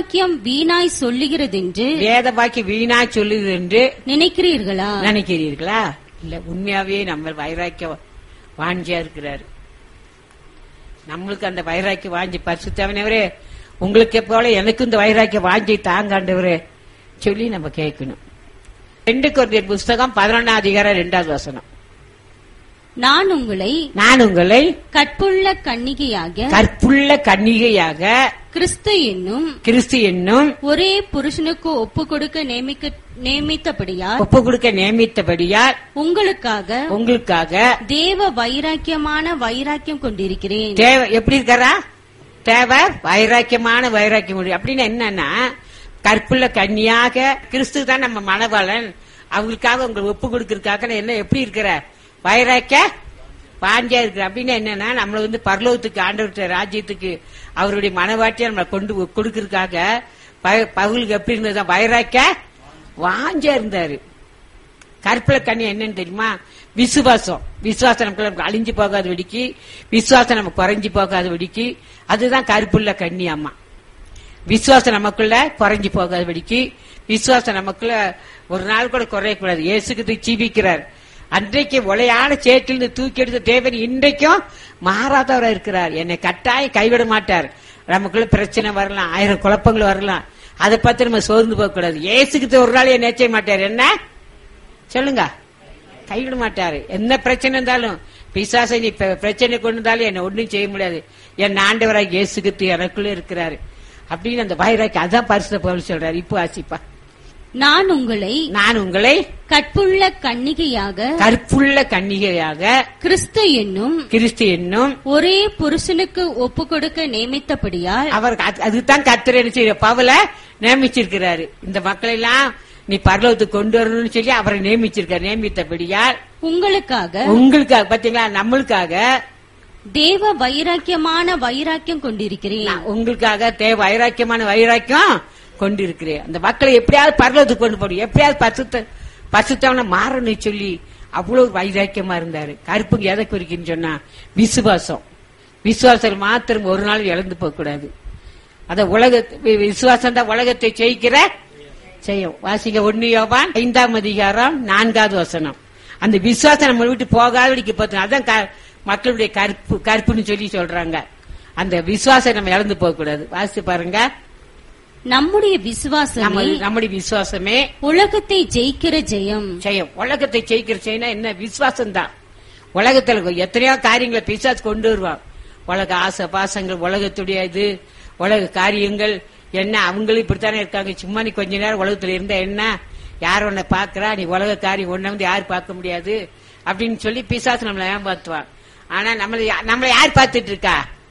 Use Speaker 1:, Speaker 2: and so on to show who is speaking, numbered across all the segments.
Speaker 1: வாக்கியம் வீணாய் சொல்லுகிறதென்று
Speaker 2: வேத பாக்கி வீணா சொல்லுது என்று
Speaker 1: நினைக்கிறீர்களா
Speaker 2: நினைக்கிறீர்களா இல்ல உண்மையாவே நம்ம வைராக்கிய வாஞ்சியா இருக்கிறாரு நம்மளுக்கு அந்த வைராக்கிய வாஞ்சி பரிசுத்தவனவரே உங்களுக்கு போல எனக்கு இந்த வைராக்கிய வாஞ்சி தாங்காண்டவரே சொல்லி நம்ம கேட்கணும் ரெண்டு கொரிந்தியர் புஸ்தகம் பதினொன்னாம் அதிகாரம் ரெண்டாவது வசனம்
Speaker 1: நான் உங்களை
Speaker 2: நான் உங்களை
Speaker 1: கற்புள்ள கன்னிகையாக
Speaker 2: கற்புள்ள கன்னிகையாக
Speaker 1: கிறிஸ்து என்னும்
Speaker 2: கிறிஸ்து என்னும்
Speaker 1: ஒரே புருஷனுக்கு ஒப்பு கொடுக்க நியமிக்க நியமித்தபடியால்
Speaker 2: ஒப்பு கொடுக்க நியமித்தபடியால்
Speaker 1: உங்களுக்காக
Speaker 2: உங்களுக்காக
Speaker 1: தேவ வைராக்கியமான வைராக்கியம் கொண்டிருக்கிறேன்
Speaker 2: தேவை எப்படி இருக்காரா தேவை வைராக்கியமான வைராக்கியம் உண்டு. அப்படின்னா என்னன்னா கற்புள்ள கன்னியாக கிறிஸ்து தான் நம்ம மணவாளன் அவங்களுக்காக உங்களுக்கு ஒப்பு கொடுக்கறதுக்காக நான் என்ன எப்படி இருக்கிற வைராக்கிய வாஞ்சியா இருக்கிற அப்படின்னா என்னன்னா நம்மள வந்து பரலோகத்துக்கு ஆண்டவர்கிட்ட ராஜ்யத்துக்கு அவருடைய மனவாட்டியை நம்மளை கொண்டு கொடுக்கறதுக்காக ப- பவுலுக்கு எப்படி இருந்ததா வைராக்கிய வாஞ்சியா இருந்தாரு கற்பல கண்ணி என்னன்னு தெரியுமா விசுவாசம் விசுவாசம் நமக்கு நமக்கு அழிஞ்சு போகாத வெடிக்கு விசுவாசம் நம்ம குறைஞ்சு போகாத வெடிக்கு அதுதான் கருப்புள்ள கண்ணி அம்மா விசுவாசம் நமக்குள்ள குறைஞ்சு போகாத வெடிக்கு விசுவாசம் நமக்குள்ள ஒரு நாள் கூட குறையக்கூடாது இயேசுக்கு ஜீவிக்கிறார் அன்றைக்கு உலையான சேற்றிலிருந்து தூக்கி எடுத்த தேவன் இன்றைக்கும் மாறாதவரா இருக்கிறார் என்னை கட்டாயம் கைவிட மாட்டார் நமக்குள்ள பிரச்சனை வரலாம் ஆயிரம் குழப்பங்கள் வரலாம் அதை பார்த்து நம்ம சோர்ந்து போக கூடாது இயேசுக்கு ஒரு நாள் என்ன செய்ய மாட்டார் என்ன சொல்லுங்க கைவிட மாட்டாரு என்ன பிரச்சனை இருந்தாலும் பிசாசை நீ பெ- பிரச்சனை கொண்டு வந்தாலும் என்ன ஒண்ணும் செய்ய முடியாது என் ஆண்டவராக இயேசுகித்து எனக்குள்ள இருக்கிறாரு அப்படின்னு அந்த வைராக்கி அதான் பரிசுத்த பவுல் சொல்றாரு இப்போ ஆசிப்பா
Speaker 1: நான் உங்களை
Speaker 2: நான் உங்களை
Speaker 1: கற்புள்ள கன்னிகையாக
Speaker 2: கற்புள்ள கன்னிகையாக
Speaker 1: கிறிஸ்து என்னும்
Speaker 2: கிறிஸ்து என்னும்
Speaker 1: ஒரே புருஷனுக்கு ஒப்பு கொடுக்க நியமித்தபடியால்
Speaker 2: அவர் அது- அதுதான் கர்த்தர் என்ன செய்ய பவுல நியமிச்சிருக்கிறாரு இந்த மக்களை எல்லாம் நீ பரலோகத்துக்கு கொண்டு வரணும்னு சொல்லி அவரை நியமிச்சிருக்காரு நியமித்தபடியால்
Speaker 1: உங்களுக்காக
Speaker 2: உங்களுக்காக பாத்தீங்களா நம்மளுக்காக
Speaker 1: தேவ வைராக்கியமான வைராக்கியம் கொண்டிருக்கிறேன்
Speaker 2: நான் உங்களுக்காக தேவ வைராக்கியமான வைராக்கியம் கொண்டிருக்கிறேன் அந்த மக்களை எப்படியாவது பரலத்துக்கு கொண்டு போடும் எப்படியாவது பசுத்த பசுத்தவன மாறணும் சொல்லி அவ்வளவு வைராக்கியமா இருந்தாரு கருப்புங்க எதை குறிக்குன்னு சொன்னா விசுவாசம் விசுவாசம் மாத்திரம் ஒரு நாள் இழந்து போக கூடாது அத உலக விசுவாசம் தான் உலகத்தை ஜெயிக்கிற செய்யும் வாசிங்க ஒன்னு யோவான் ஐந்தாம் அதிகாரம் நான்காவது வசனம் அந்த விசுவாசம் நம்ம விட்டு போகாதபடிக்கு பார்த்தோம் அதான் க- மக்களுடைய கற்பு கற்புன்னு சொல்லி சொல்றாங்க அந்த விசுவாசம் நம்ம இழந்து போக கூடாது வாசித்து பாருங்க
Speaker 1: நம்முடைய
Speaker 2: நம்ம
Speaker 1: விசுவாசமே
Speaker 2: நம்முடைய விசுவாசமே
Speaker 1: உலகத்தை ஜெயிக்கிற ஜெயம்
Speaker 2: செய்யும் உலகத்தை ஜெயிக்கிற செய்யணும் என்ன விசுவாசம் தான் உலகத்துல எத்தனையோ காரியங்களை பிசாசு கொண்டு வருவான் உலக ஆசை பாசங்கள் உலகத்துடைய இது உலக காரியங்கள் என்ன அவங்களும் இப்படித்தானே இருக்காங்க சும்மா நீ கொஞ்ச நேரம் உலகத்துல இருந்தா என்ன யார் உன்னை பாக்குறா நீ உலக காரியம் ஒன்ன வந்து யார் பார்க்க முடியாது அப்படின்னு சொல்லி பிசாசு நம்மளை ஏமாத்துவான் ஆனா நம்மள யா- நம்மளை யார் பார்த்துட்டு இருக்கா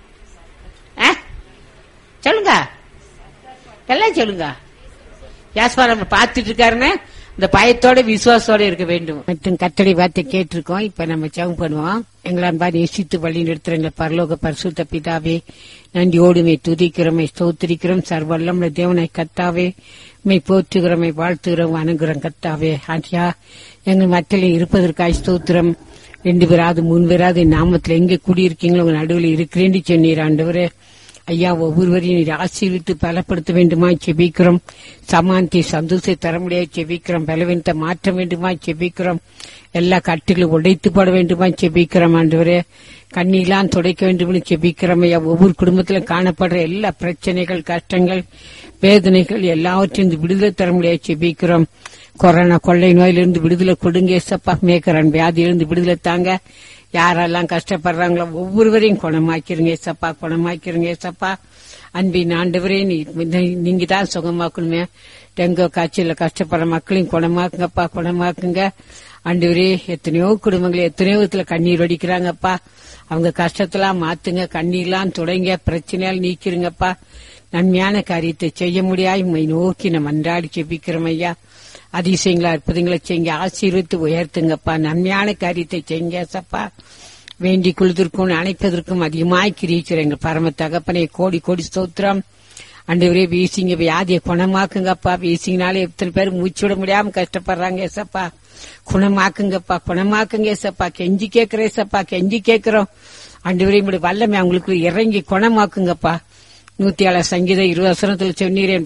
Speaker 2: ஆ? சொல்லுங்க எல்லாம் சொல்லுங்க யாஸ்பா நம்ம பார்த்துட்டு இருக்காருன்னு இந்த பயத்தோட விசுவாசத்தோட இருக்க வேண்டும் மற்றும் கத்தடி வார்த்தை கேட்டிருக்கோம் இப்ப நம்ம ஜெபம் பண்ணுவோம் எங்களான் பாரு எசித்து வழி நிறுத்துறங்க பரலோக பரிசுத்த பிதாவே நன்றியோடுமை துதிக்கிறோமை ஸ்தோத்திரிக்கிறோம் சர்வல்லம் தேவனை கத்தாவே மை போற்றுகிறோமை வாழ்த்துகிறோம் அணுகிறோம் கத்தாவே ஆண்டியா எங்கள் மத்தியில் இருப்பதற்காய் ஸ்தோத்திரம் ரெண்டு பேராது மூணு பேராது நாமத்துல எங்க குடியிருக்கீங்களோ உங்க நடுவில் இருக்கிறேன்னு சொன்னீர் ஆண்டவரே ஐயா ஒவ்வொருவரையும் நீர் ஆசீர்வித்து பலப்படுத்த வேண்டுமா செபிக்கிறோம் சமாந்தி சந்தோஷத்தை தர முடியாது செபிக்கிறோம் பலவீனத்தை மாற்ற வேண்டுமா செபிக்கிறோம் எல்லா கட்டுகளும் உடைத்து போட வேண்டுமா செபிக்கிறோம் ஆண்டவரே கண்ணீலாம் துடைக்க வேண்டும்னு செபிக்கிறோம் ஐயா ஒவ்வொரு குடும்பத்திலும் காணப்படுற எல்லா பிரச்சனைகள் கஷ்டங்கள் வேதனைகள் எல்லாவற்றையும் விடுதலை தர முடியாது செபிக்கிறோம் கொரோனா கொள்ளை நோயிலிருந்து விடுதலை கொடுங்க ஏசப்பா மேக்கரன் வியாதியிலிருந்து விடுதலை தாங்க யாரெல்லாம் கஷ்டப்படுறாங்களோ ஒவ்வொருவரையும் குணமாக்கிறீங்க ஏசப்பா குணமாக்கிறீங்க ஏசப்பா அன்பின் ஆண்டவரே நீ நீங்க தான் சுகமாக்கணுமே டெங்கு காய்ச்சல கஷ்டப்படுற மக்களையும் குணமாக்குங்கப்பா குணமாக்குங்க ஆண்டவரே எத்தனையோ குடும்பங்கள் எத்தனையோ விதத்துல கண்ணீர் வடிக்கிறாங்கப்பா அவங்க கஷ்டத்தெல்லாம் மாத்துங்க கண்ணீர்லாம் தொடங்க பிரச்சனையால் நீக்கிருங்கப்பா நன்மையான காரியத்தை செய்ய முடியாது உம்மை நோக்கி நம்ம அன்றாடி செபிக்கிறோம் ஐயா அதிசயங்களா அற்புதங்களை செய்யுங்க ஆசீர்வித்து உயர்த்துங்கப்பா நன்மையான காரியத்தை செய்யுங்க சப்பா வேண்டி கொள்வதற்கும் அணைப்பதற்கும் அதிகமாய் கிரிக்கிற எங்க பரம தகப்பனை கோடி கோடி ஸ்தோத்திரம் அண்டவரே வீசிங்க வியாதியை குணமாக்குங்கப்பா வீசிங்கனாலே எத்தனை பேர் மூச்சு விட முடியாம கஷ்டப்படுறாங்க ஏசப்பா குணமாக்குங்கப்பா குணமாக்குங்க ஏசப்பா கெஞ்சி கேட்கிறேன் ஏசப்பா கெஞ்சி கேட்கிறோம் அண்டவரே இப்படி வல்லமை அவங்களுக்கு இறங்கி குணமாக்குங்கப்பா நூத்தி ஏழு சங்கீதம் இருபது வசனத்துல சொன்னீரேன்